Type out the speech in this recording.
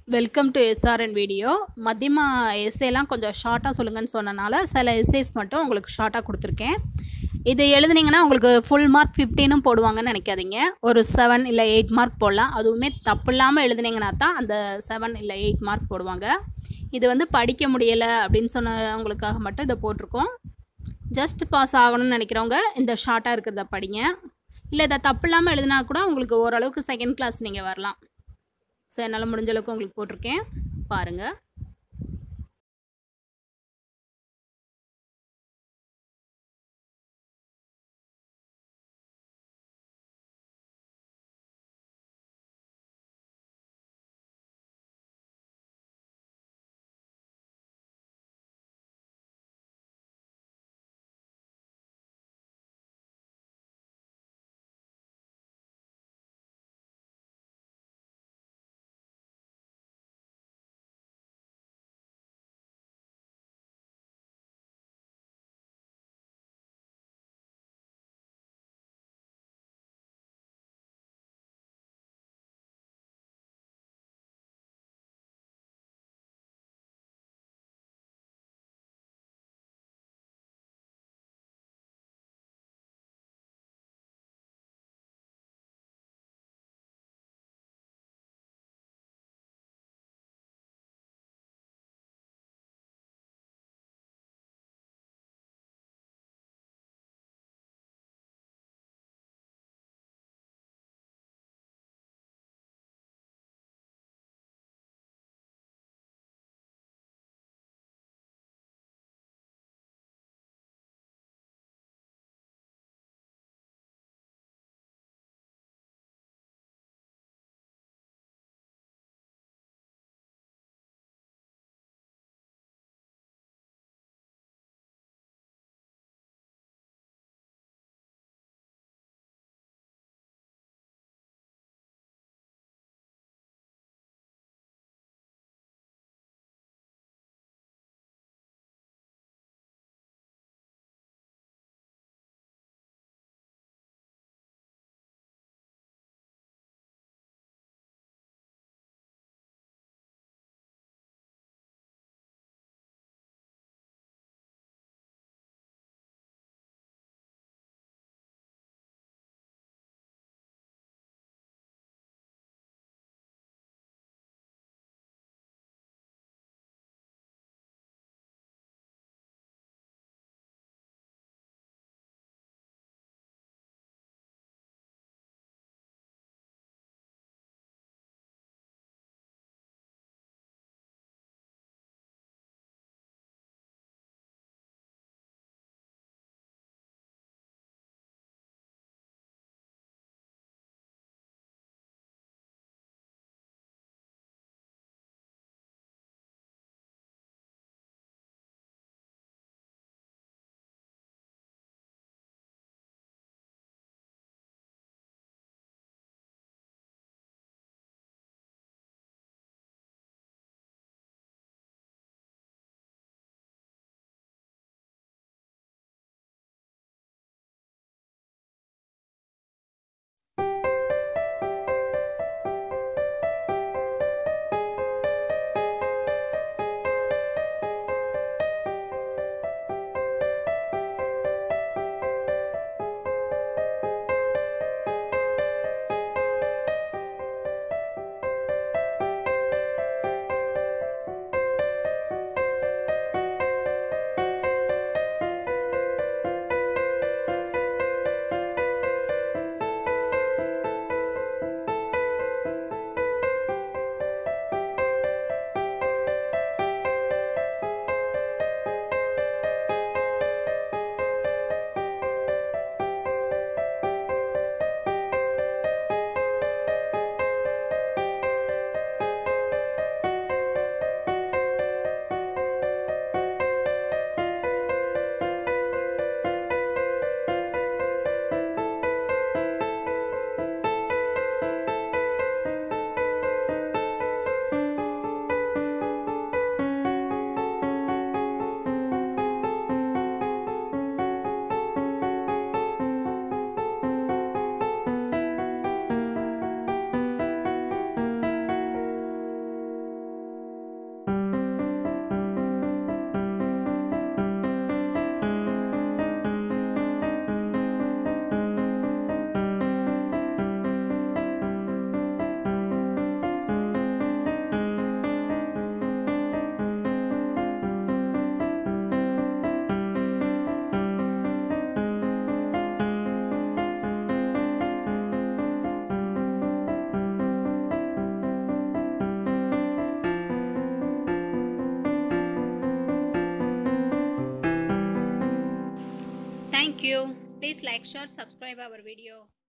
welcome to SRN video மத்தியமா எஸ்ஏலாம் கொஞ்சம் ஷார்ட்டாக சொல்லுங்கன்னு சொன்னனால சில எஸ்ஏஸ் மட்டும் உங்களுக்கு ஷார்ட்டாக கொடுத்துருக்கேன் இது எழுதுனீங்கன்னா உங்களுக்கு ஃபுல் மார்க் ஃபிஃப்டீனும் போடுவாங்கன்னு நினைக்காதீங்க ஒரு செவன் இல்லை எயிட் மார்க் போடலாம் அதுவுமே தப்பு இல்லாமல் எழுதுனீங்கன்னா தான் அந்த செவன் இல்லை எயிட் மார்க் போடுவாங்க இது வந்து படிக்க முடியலை அப்படின்னு சொன்னவங்களுக்காக மட்டும் இதை போட்டிருக்கோம் ஜஸ்ட் பாஸ் ஆகணும்னு நினைக்கிறவங்க இந்த ஷார்ட்டாக இருக்கிறத படிங்க இல்லை இதை தப்பு இல்லாமல் எழுதினா கூட உங்களுக்கு ஓரளவுக்கு செகண்ட் கிளாஸ் நீங்கள் வரலாம் ஸோ என்னால் முடிஞ்ச அளவுக்கு உங்களுக்கு போட்டிருக்கேன் பாருங்கள் thank you please like share subscribe அவர் வீடியோ